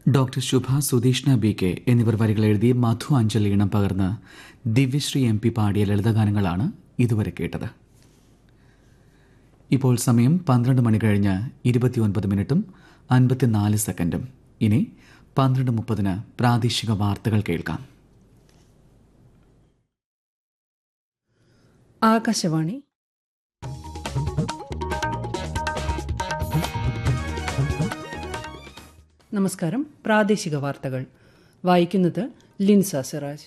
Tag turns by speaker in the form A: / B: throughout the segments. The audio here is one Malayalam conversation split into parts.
A: doctor Shubha Sudheeshna B K എന്നിവർ വരികൾ എഴുതി മധു അഞ്ജലി ഈണം പകർന്ന് ദിവ്യശ്രീ എം പി പാടിയ ലളിതഗാനങ്ങളാണ് ഇതുവരെ കേട്ടത് ഇപ്പോൾ സമയം പന്ത്രണ്ട് മണി കഴിഞ്ഞ് ഇരുപത്തിയൊൻപത് മിനിറ്റും അൻപത്തിനാല് സെക്കൻഡും ഇനി പന്ത്രണ്ട് മുപ്പതിന് പ്രാദേശിക വാർത്തകൾ കേൾക്കാം
B: ആകാശവാണി നമസ്കാരം പ്രാദേശിക വാർത്തകൾ വായിക്കുന്നത് ലിൻസ സിറാജ്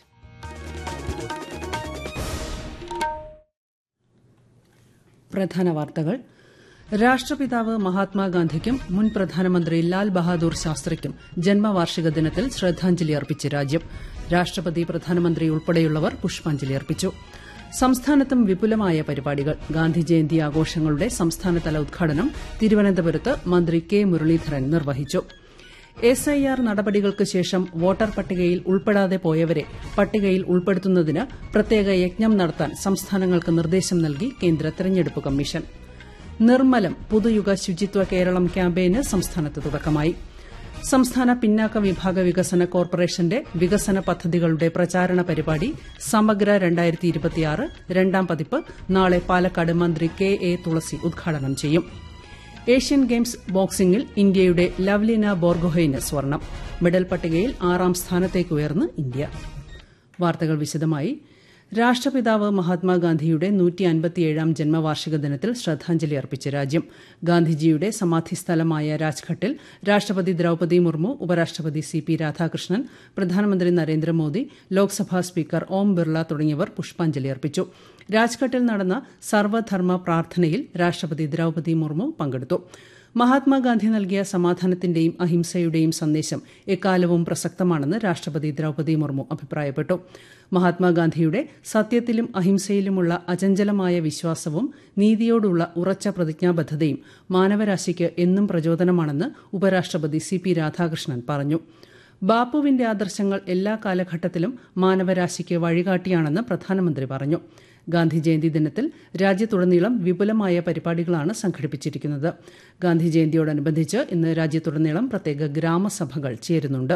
B: പ്രധാന വാർത്തകൾ രാഷ്ട്രപിതാവ് മഹാത്മാഗാന്ധിക്കും മുൻ പ്രധാനമന്ത്രി ലാൽ ബഹാദൂർ ശാസ്ത്രിക്കും ജന്മവാർഷിക ദിനത്തിൽ ശ്രദ്ധാഞ്ജലി അർപ്പിച്ച് രാജ്യം രാഷ്ട്രപതി പ്രധാനമന്ത്രി ഉൾപ്പെടെയുള്ളവർ പുഷ്പാഞ്ജലി അർപ്പിച്ചു സംസ്ഥാനത്തും വിപുലമായ പരിപാടികൾ ഗാന്ധി ജയന്തി ആഘോഷങ്ങളുടെ സംസ്ഥാനതല ഉദ്ഘാടനം തിരുവനന്തപുരത്ത് മന്ത്രി കെ മുരളീധരൻ നിർവഹിച്ചു എസ് ഐ ആർ നടപടികൾക്ക് ശേഷം വോട്ടർ പട്ടികയിൽ ഉൾപ്പെടാതെ പോയവരെ പട്ടികയിൽ ഉൾപ്പെടുത്തുന്നതിന് പ്രത്യേക യജ്ഞം നടത്താൻ സംസ്ഥാനങ്ങൾക്ക് നിർദ്ദേശം നൽകി കേന്ദ്ര തെരഞ്ഞെടുപ്പ് കമ്മീഷൻ നിർമ്മലം പുതുയുഗ ശുചിത്വ കേരളം ക്യാമ്പയിന് സംസ്ഥാനത്ത് തുടക്കമായി സംസ്ഥാന പിന്നാക്ക വിഭാഗ വികസന കോർപ്പറേഷന്റെ വികസന പദ്ധതികളുടെ പ്രചാരണ പരിപാടി സമഗ്ര രണ്ടാം പതിപ്പ് നാളെ പാലക്കാട് മന്ത്രി കെ എ തുളസി ഉദ്ഘാടനം ചെയ്യും ഏഷ്യൻ ഗെയിംസ് ബോക്സിംഗിൽ ഇന്ത്യയുടെ ലവ്ലിന ബോർഗോഹൈന് സ്വർണം മെഡൽ പട്ടികയിൽ ആറാം സ്ഥാനത്തേക്ക് ഉയർന്ന് ഇന്ത്യ വാർത്തകൾ വിശദമായി രാഷ്ട്രപിതാവ് മഹാത്മാഗാന്ധിയുടെ നൂറ്റി അൻപത്തിയേഴാം ജന്മവാർഷിക ദിനത്തിൽ ശ്രദ്ധാഞ്ജലി അർപ്പിച്ച് രാജ്യം ഗാന്ധിജിയുടെ സമാധി സ്ഥലമായ രാജ്ഘട്ടിൽ രാഷ്ട്രപതി ദ്രൌപദി മുർമു ഉപരാഷ്ട്രപതി സി പി രാധാകൃഷ്ണൻ പ്രധാനമന്ത്രി നരേന്ദ്രമോദി ലോക്സഭാ സ്പീക്കർ ഓം ബിർള തുടങ്ങിയവർ പുഷ്പാഞ്ജലി അർപ്പിച്ചു രാജ്ഘട്ടിൽ നടന്ന സർവധർമ്മ പ്രാർത്ഥനയിൽ രാഷ്ട്രപതി ദ്രൌപദി മുർമു പങ്കെടുത്തു മഹാത്മാഗാന്ധി നൽകിയ സമാധാനത്തിന്റെയും അഹിംസയുടെയും സന്ദേശം എക്കാലവും പ്രസക്തമാണെന്ന് രാഷ്ട്രപതി ദ്രൌപദി മുർമു അഭിപ്രായപ്പെട്ടു മഹാത്മാഗാന്ധിയുടെ സത്യത്തിലും അഹിംസയിലുമുള്ള അചഞ്ചലമായ വിശ്വാസവും നീതിയോടുള്ള ഉറച്ച പ്രതിജ്ഞാബദ്ധതയും മാനവരാശിക്ക് എന്നും പ്രചോദനമാണെന്ന് ഉപരാഷ്ട്രപതി സി പി രാധാകൃഷ്ണൻ പറഞ്ഞു ബാപ്പുവിന്റെ ആദർശങ്ങൾ എല്ലാ കാലഘട്ടത്തിലും മാനവരാശിക്ക് വഴികാട്ടിയാണെന്ന് പ്രധാനമന്ത്രി പറഞ്ഞു ഗാന്ധി ജയന്തി ദിനത്തിൽ രാജ്യത്തുടനീളം വിപുലമായ പരിപാടികളാണ് സംഘടിപ്പിച്ചിരിക്കുന്നത് ഗാന്ധി ജയന്തിയോടനുബന്ധിച്ച് ഇന്ന് രാജ്യത്തുടനീളം പ്രത്യേക ഗ്രാമസഭകൾ ചേരുന്നുണ്ട്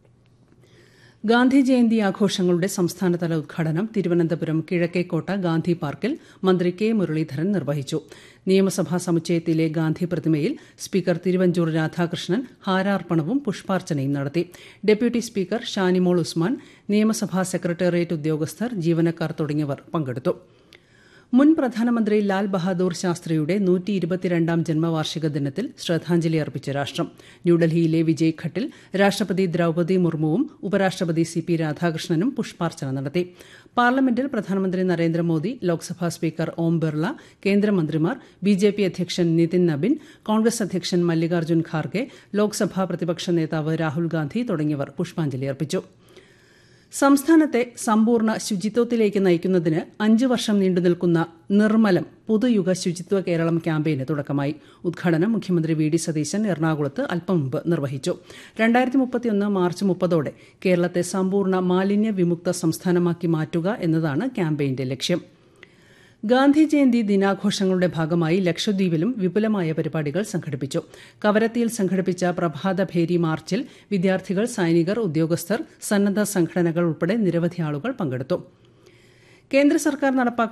B: ഗാന്ധി ജയന്തി ആഘോഷങ്ങളുടെ സംസ്ഥാനതല ഉദ്ഘാടനം തിരുവനന്തപുരം കിഴക്കേക്കോട്ട ഗാന്ധി പാർക്കിൽ മന്ത്രി കെ മുരളീധരൻ നിർവഹിച്ചു നിയമസഭാ സമുച്ചയത്തിലെ ഗാന്ധി പ്രതിമയിൽ സ്പീക്കർ തിരുവഞ്ചൂർ രാധാകൃഷ്ണൻ ഹാരാർപ്പണവും പുഷ്പാർച്ചനയും നടത്തി ഡെപ്യൂട്ടി സ്പീക്കർ ഷാനിമോൾ ഉസ്മാൻ നിയമസഭാ സെക്രട്ടേറിയറ്റ് ഉദ്യോഗസ്ഥർ ജീവനക്കാർ തുടങ്ങിയവർ പങ്കെടുത്തു മുൻ പ്രധാനമന്ത്രി ലാൽ ബഹാദൂർ ശാസ്ത്രിയുടെ നൂറ്റി ഇരുപത്തിരണ്ടാം ജന്മവാർഷിക ദിനത്തിൽ ശ്രദ്ധാഞ്ജലി അർപ്പിച്ച രാഷ്ട്രം ന്യൂഡൽഹിയിലെ വിജയ് ഘട്ടിൽ രാഷ്ട്രപതി ദ്രൌപദി മുർമുവും ഉപരാഷ്ട്രപതി സി പി രാധാകൃഷ്ണനും പുഷ്പാർച്ചന നടത്തി പാർലമെന്റിൽ പ്രധാനമന്ത്രി നരേന്ദ്രമോദി ലോക്സഭാ സ്പീക്കർ ഓം ബിർള കേന്ദ്രമന്ത്രിമാർ ബി ജെ പി അധ്യക്ഷൻ നിതിൻ നബിൻ കോൺഗ്രസ് അധ്യക്ഷൻ മല്ലികാർജ്ജുൻ ഖാർഗെ ലോക്സഭാ പ്രതിപക്ഷ നേതാവ് രാഹുൽ ഗാന്ധി തുടങ്ങിയവർ പുഷ്പാഞ്ജലി അർപ്പിച്ചു സംസ്ഥാനത്തെ സമ്പൂർണ്ണ ശുചിത്വത്തിലേക്ക് നയിക്കുന്നതിന് അഞ്ച് വർഷം നീണ്ടുനിൽക്കുന്ന നിർമ്മലം പുതുയുഗ ശുചിത്വ കേരളം ക്യാമ്പയിന് തുടക്കമായി ഉദ്ഘാടനം മുഖ്യമന്ത്രി വി ഡി സതീശൻ എറണാകുളത്ത് അല്പം മുമ്പ് നിർവഹിച്ചു രണ്ടായിരത്തി മുപ്പത്തിയൊന്ന് മാർച്ച് മുപ്പതോടെ കേരളത്തെ സമ്പൂർണ്ണ മാലിന്യ വിമുക്ത സംസ്ഥാനമാക്കി മാറ്റുക എന്നതാണ് ക്യാമ്പയിന്റെ ലക്ഷ്യം ഗാന്ധി ജയന്തി ദിനാഘോഷങ്ങളുടെ ഭാഗമായി ലക്ഷദ്വീപിലും വിപുലമായ പരിപാടികൾ സംഘടിപ്പിച്ചു കവരത്തിയിൽ സംഘടിപ്പിച്ച പ്രഭാത ഭേരി മാർച്ചിൽ വിദ്യാർത്ഥികൾ സൈനികർ ഉദ്യോഗസ്ഥർ സന്നദ്ധ സംഘടനകൾ ഉൾപ്പെടെ നിരവധി ആളുകൾ പങ്കെടുത്തു കേന്ദ്ര സർക്കാർ നടപ്പാക്കുന്ന